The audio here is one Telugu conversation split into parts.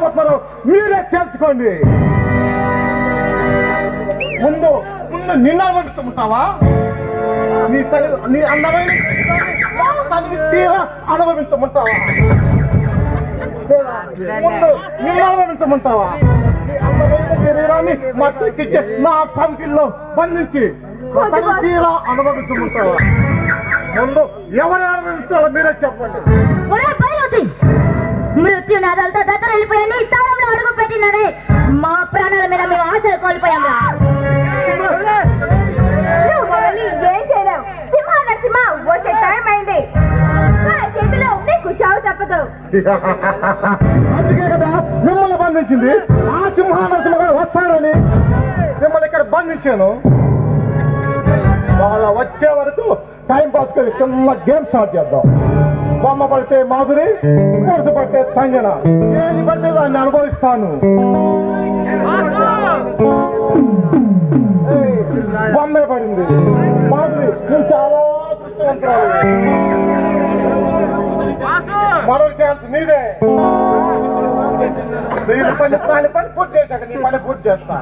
చేయబోతున్నారో మీరే తెలుసుకోండి ముందు ముందు నిన్న అనుభవిస్తుంటావా నీ తల్లి నీ అందమైన తల్లి తీరా అనుభవించమంటావా ముందు నిన్న అనుభవించమంటావా నీ అందమైన శరీరాన్ని మట్టికిచ్చే నా కంకిల్లో బంధించి తల్లి తీరా అనుభవించమంటావా ముందు ఎవరు అనుభవించాలో మీరే చెప్పండి ఒరే బయలుసి మృత్యునాదాలతో దగ్గర వెళ్ళిపోయాను నీ స్థానంలో అడుగు పెట్టినడే మా ప్రాణాల మీద మేము ఆశలు కోల్పోయాం రా నువ్వు మమ్మల్ని ఏం చేయలేవు సింహ నరసింహ వచ్చే టైం అయింది నా చేతిలో నీకు చావు తప్పదు అందుకే కదా మిమ్మల్ని బంధించింది ఆ సింహ నరసింహగాడు వస్తాడని మిమ్మల్ని ఇక్కడ బంధించాను వాళ్ళ వచ్చే వరకు టైం పాస్ కి చిన్న గేమ్ స్టార్ట్ చేద్దాం బొమ్మ పడితే మాధురి కొరస పడితే సంజన ఏది పడితే దాన్ని అనుభవిస్తాను ఏయ్, బొమ్మే పడింది మాధురి నువ్వు చాలా అదృష్టవంతురాలు మరో ఛాన్స్ నీదే నీ పని పని పని పూర్తి చేశాక నీ పని పూర్తి చేస్తా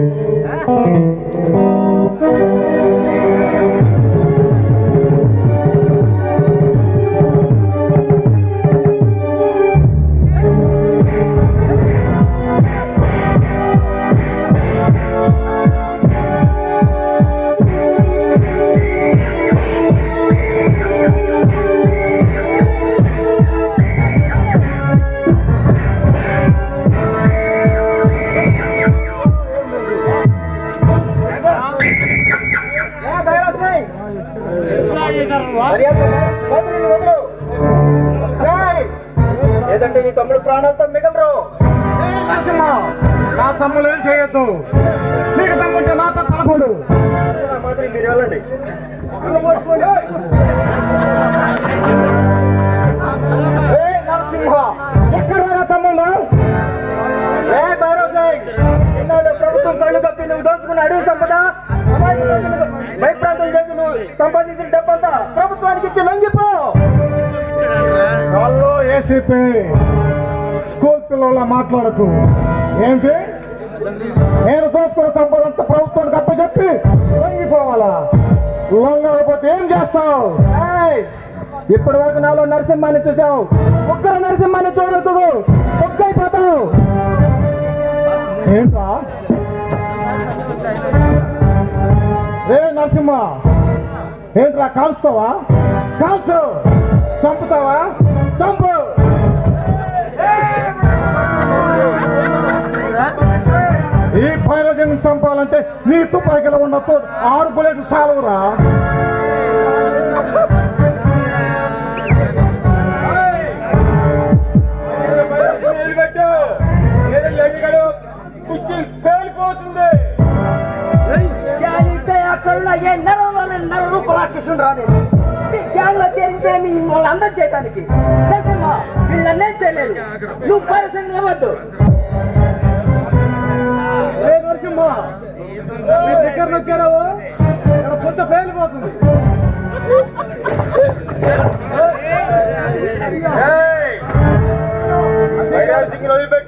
లేదంటే నీ తమ్ముడు ప్రాణాలతో మిగలరు ఏయ్ నరసింహ నా తమ్ముడు ఏం చేయొద్దు నీకు తమ్ముంటే నాతో తలపడు మాదిరి మీరు వెళ్ళండి ఏయ్ నరసింహ ఎక్కడ నా తమ్ముడు ఏ భైరవ్ సింగ్ ఇన్నాళ్ళు ప్రభుత్వం కళ్ళు కప్పి నువ్వు దోచుకున్న అడవి సంపద అమాయక ప్రజలకు భయప్రాంతం చేసి నువ్వు సంపాదించిన డబ్బంతా ప్రభుత్వానికి ఇచ్చి లొంగిపో వాళ్ళు ఏసీపీ స్కూల్ పిల్లల మాట్లాడకు ఏంటి నేను దోచుకున్న సంపదంతా ప్రభుత్వానికి అప్పచెప్పి లొంగిపోవాలా లొంగకపోతే ఏం చేస్తావు ఏయ్! ఇప్పటి వరకు నాలో నరసింహాన్ని చూసావు ఒక్కరు నరసింహాన్ని చూడొద్దు ఒక్కైపోతావు ఏంట్రా రే నరసింహ ఏంట్రా కాల్స్తావా కాల్చు చంపుతావా చంపు ఈ పైరజన్ చంపాలంటే నీ తుపాకిలో ఉన్న తో- ఆరు బుల్లెట్లు చాలవురా నిలబెట్టు ఏదో ఎన్నికలు కుర్చీ పేలిపోతుంది కరుణ ఏ నెలలో నెల రూపాయలు రాక్షసుడు రాని గ్యాంగ్ లో చేరితే నీ మిమ్మల్ని అందం చేయడానికి నరసింహ వీళ్ళన్నేం చేయలేదు నువ్వు పరిశ్రమ ఇవ్వద్దు ఏ నరసింహ నీ దగ్గర నొక్కారావు ఇక్కడ పుచ్చ పేలిపోతుంది భైరవ్ సింగ్ వదిలిపెట్టు